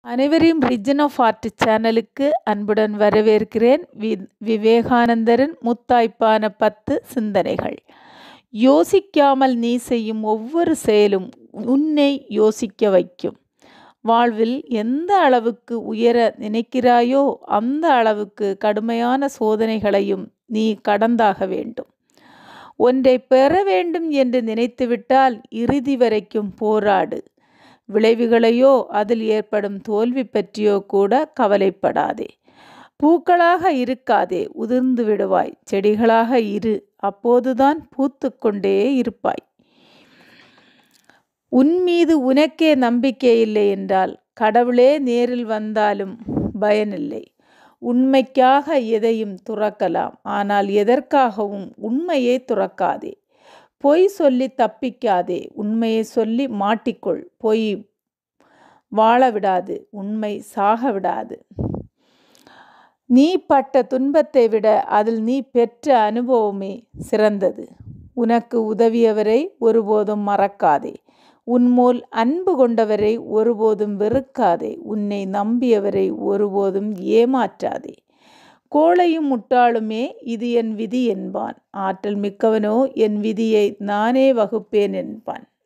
அனைவரையும் region of art சேனலுக்கு அன்புடன் வரவேற்கிறேன் வி விவேகானந்தரின் முத்தாய்ப்பான பத்து சிந்தனைகள் யோசிக்காமல் நீ செய்யும் ஒவ்வொரு செயலும் உன்னை யோசிக்க வைக்கும் வாழ்வில் எந்த அளவுக்கு உயர நினைக்கிறாயோ அந்த அளவுக்கு கடுமையான சோதனைகளையும் நீ கடந்தாக வேண்டும் ஒன்றை பெற வேண்டும் என்று நினைத்துவிட்டால் இறுதி வரைக்கும் போராடு விளைவுகளையோ அதில் ஏற்படும் தோல்வி பற்றியோ கூட கவலைப்படாதே பூக்களாக இருக்காதே உதிர்ந்து விடுவாய் செடிகளாக இரு அப்போதுதான் பூத்து கொண்டே இருப்பாய் உன் மீது உனக்கே நம்பிக்கை இல்லை என்றால் கடவுளே நேரில் வந்தாலும் பயனில்லை உண்மைக்காக எதையும் துறக்கலாம் ஆனால் எதற்காகவும் உண்மையை துறக்காதே பொய் சொல்லி தப்பிக்காதே உண்மையை சொல்லி மாட்டிக்கொள் பொய் வாழ விடாது உண்மை சாக விடாது நீ பட்ட துன்பத்தை விட அதில் நீ பெற்ற அனுபவமே சிறந்தது உனக்கு உதவியவரை ஒருபோதும் மறக்காதே உன்மோல் அன்பு கொண்டவரை ஒருபோதும் வெறுக்காதே உன்னை நம்பியவரை ஒருபோதும் ஏமாற்றாதே கோழையும் முட்டாளுமே இது என் விதி என்பான் ஆற்றல் மிக்கவனோ என் விதியை நானே வகுப்பேன் என்பான்